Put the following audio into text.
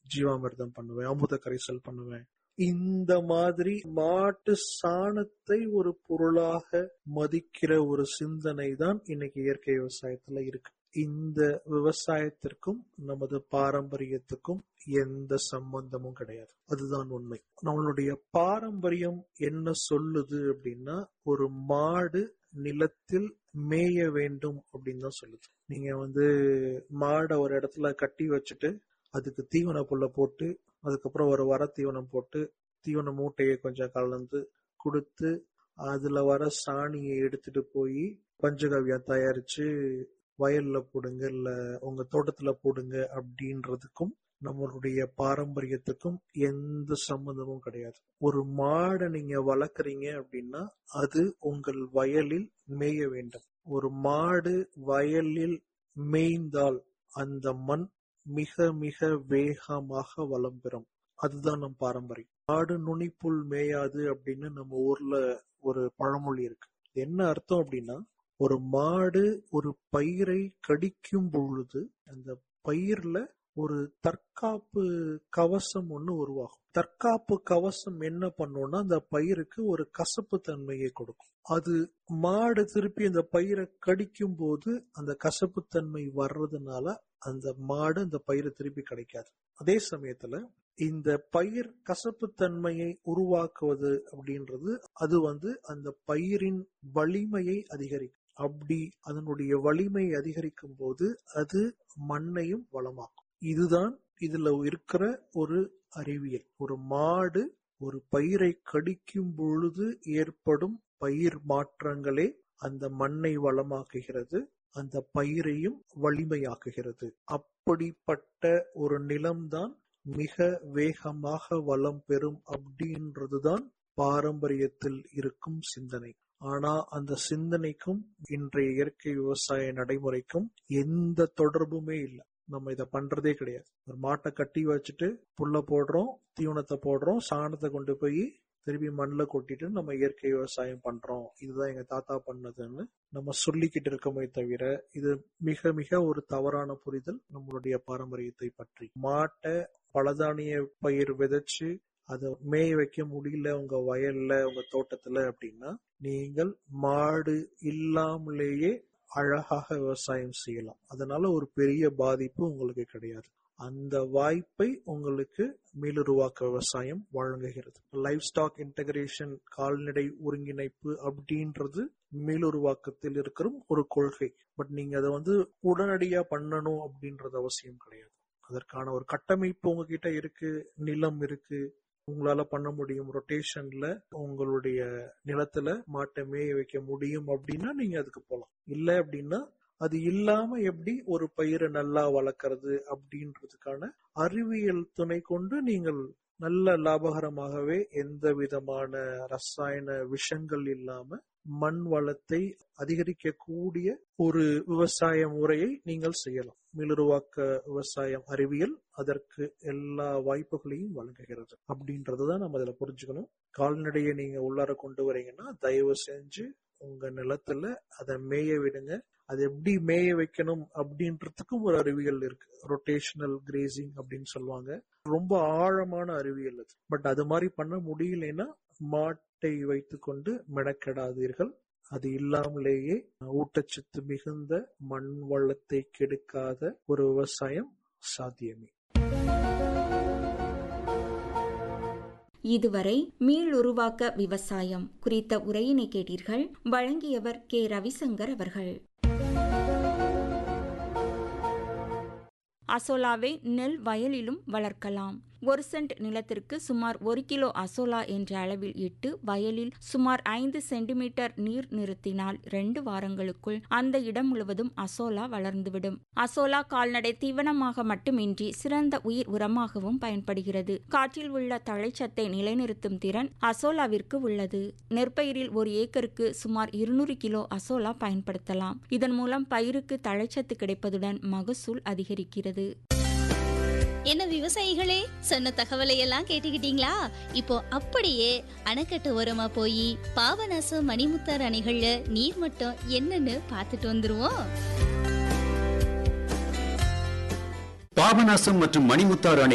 ஜீவாமிர்தம் பண்ணுவேன் அமுத கரைசல் பண்ணுவேன் இந்த மாதிரி மாட்டு சாணத்தை ஒரு பொருளாக மதிக்கிற ஒரு சிந்தனை தான் இன்னைக்கு இயற்கை விவசாயத்துல இருக்கு இந்த விவசாயத்திற்கும் நமது பாரம்பரியத்துக்கும் எந்த சம்பந்தமும் கிடையாது அதுதான் உண்மை நம்மளுடைய பாரம்பரியம் என்ன சொல்லுது அப்படின்னா ஒரு மாடு நிலத்தில் மேய வேண்டும் அப்படின்னு தான் சொல்லுது நீங்க வந்து மாடை ஒரு இடத்துல கட்டி வச்சுட்டு அதுக்கு தீவன புல்ல போட்டு அதுக்கப்புறம் ஒரு வர தீவனம் போட்டு தீவன மூட்டையை கொஞ்சம் கலந்து கொடுத்து அதுல வர சாணியை எடுத்துட்டு போய் பஞ்சகவ்யம் தயாரிச்சு வயல்ல போடுங்க இல்ல உங்க தோட்டத்துல போடுங்க அப்படின்றதுக்கும் நம்மளுடைய பாரம்பரியத்துக்கும் எந்த சம்பந்தமும் கிடையாது ஒரு மாடை நீங்க வளர்க்குறீங்க அப்படின்னா அது உங்கள் வயலில் மேய வேண்டும் ஒரு மாடு வயலில் மேய்ந்தால் அந்த மண் மிக மிக வேகமாக வளம் பெறும் அதுதான் நம் பாரம்பரியம் மாடு நுனிப்புல் மேயாது அப்படின்னு நம்ம ஊர்ல ஒரு பழமொழி இருக்கு என்ன அர்த்தம் அப்படின்னா ஒரு மாடு ஒரு பயிரை கடிக்கும் பொழுது அந்த பயிர்ல ஒரு தற்காப்பு கவசம் ஒண்ணு உருவாகும் தற்காப்பு கவசம் என்ன பண்ணும்னா அந்த பயிருக்கு ஒரு கசப்பு தன்மையை கொடுக்கும் அது மாடு திருப்பி அந்த பயிரை கடிக்கும் போது அந்த கசப்பு தன்மை வர்றதுனால அந்த மாடு அந்த பயிரை திருப்பி கிடைக்காது அதே சமயத்துல இந்த பயிர் கசப்பு தன்மையை உருவாக்குவது அப்படின்றது அது வந்து அந்த பயிரின் வலிமையை அதிகரிக்கும் அப்படி அதனுடைய வலிமை அதிகரிக்கும் போது அது மண்ணையும் வளமாக்கும் இதுதான் இதுல இருக்கிற ஒரு அறிவியல் ஒரு மாடு ஒரு பயிரை கடிக்கும் பொழுது ஏற்படும் பயிர் மாற்றங்களே அந்த மண்ணை வளமாக்குகிறது அந்த பயிரையும் வலிமையாக்குகிறது அப்படிப்பட்ட ஒரு நிலம்தான் மிக வேகமாக வளம் பெறும் அப்படின்றதுதான் பாரம்பரியத்தில் இருக்கும் சிந்தனை ஆனா அந்த சிந்தனைக்கும் இன்றைய இயற்கை விவசாய நடைமுறைக்கும் எந்த தொடர்புமே இல்லை நம்ம இத பண்றதே கிடையாது ஒரு மாட்டை கட்டி வச்சுட்டு புல்ல போடுறோம் தீவனத்தை போடுறோம் சாணத்தை கொண்டு போய் திருப்பி மண்ணில் கொட்டிட்டு நம்ம இயற்கை விவசாயம் பண்றோம் இதுதான் எங்க தாத்தா பண்ணதுன்னு நம்ம சொல்லிக்கிட்டு இருக்கோமே தவிர இது மிக மிக ஒரு தவறான புரிதல் நம்மளுடைய பாரம்பரியத்தை பற்றி மாட்டை பலதானிய பயிர் விதைச்சு அதை மேய வைக்க முடியல உங்க வயல்ல உங்க தோட்டத்துல அப்படின்னா நீங்கள் மாடு இல்லாமலேயே அழகாக விவசாயம் செய்யலாம் அதனால ஒரு பெரிய பாதிப்பு உங்களுக்கு கிடையாது அந்த வாய்ப்பை உங்களுக்கு மேலுருவாக்க விவசாயம் வழங்குகிறது லைஃப் ஸ்டாக் இன்டகிரேஷன் கால்நடை ஒருங்கிணைப்பு அப்படின்றது மேலுருவாக்கத்தில் இருக்கிற ஒரு கொள்கை பட் நீங்க அதை வந்து உடனடியா பண்ணணும் அப்படின்றது அவசியம் கிடையாது அதற்கான ஒரு கட்டமைப்பு உங்ககிட்ட இருக்கு நிலம் இருக்கு உங்களால பண்ண முடியும் ரொட்டேஷன்ல உங்களுடைய நிலத்துல மாட்டை மேய வைக்க முடியும் அப்படின்னா நீங்க அதுக்கு போலாம் இல்ல அப்படின்னா அது இல்லாம எப்படி ஒரு பயிரை நல்லா வளர்க்கறது அப்படின்றதுக்கான அறிவியல் துணை கொண்டு நீங்கள் நல்ல லாபகரமாகவே எந்த விதமான ரசாயன விஷங்கள் இல்லாம மண் வளத்தை அதிகரிக்கக்கூடிய ஒரு விவசாய முறையை நீங்கள் செய்யலாம் மீளுருவாக்க விவசாயம் அறிவியல் அதற்கு எல்லா வாய்ப்புகளையும் வழங்குகிறது அப்படின்றதுதான் நம்ம இதுல புரிஞ்சுக்கணும் கால்நடையை நீங்க உள்ளார கொண்டு வரீங்கன்னா தயவு செஞ்சு உங்க நிலத்துல அதை மேய விடுங்க அது எப்படி மேய வைக்கணும் அப்படின்றதுக்கும் ஒரு அறிவியல் இருக்கு ரொட்டேஷனல் கிரேசிங் அப்படின்னு சொல்லுவாங்க ரொம்ப ஆழமான அறிவியல் அது பட் அது மாதிரி பண்ண முடியலன்னா மாட்டை வைத்துக்கொண்டு மெனக்கெடாதீர்கள் அது இல்லாமலேயே ஊட்டச்சத்து மிகுந்த மண் வளத்தை கெடுக்காத ஒரு விவசாயம் சாத்தியமே இதுவரை மீளுருவாக்க விவசாயம் குறித்த உரையினை கேட்டீர்கள் வழங்கியவர் கே ரவிசங்கர் அவர்கள் அசோலாவை நெல் வயலிலும் வளர்க்கலாம் ஒரு சென்ட் நிலத்திற்கு சுமார் ஒரு கிலோ அசோலா என்ற அளவில் இட்டு வயலில் சுமார் ஐந்து சென்டிமீட்டர் நீர் நிறுத்தினால் ரெண்டு வாரங்களுக்குள் அந்த இடம் முழுவதும் அசோலா வளர்ந்துவிடும் அசோலா கால்நடை தீவனமாக மட்டுமின்றி சிறந்த உயிர் உரமாகவும் பயன்படுகிறது காற்றில் உள்ள தழைச்சத்தை நிலைநிறுத்தும் திறன் அசோலாவிற்கு உள்ளது நெற்பயிரில் ஒரு ஏக்கருக்கு சுமார் இருநூறு கிலோ அசோலா பயன்படுத்தலாம் இதன் மூலம் பயிருக்கு தழைச்சத்து கிடைப்பதுடன் மகசூல் அதிகரிக்கிறது என்ன விவசாயிகளே சொன்ன தகவலை எல்லாம் கேட்டுக்கிட்டீங்களா இப்போ அப்படியே அணைக்கட்டு ஓரமா போய் பாபநாசம் மணிமுத்தார் அணைகள்ல நீர் மட்டம் என்னன்னு பார்த்துட்டு வந்துருவோம் பாபநாசம் மற்றும் மணிமுத்தாறு அணை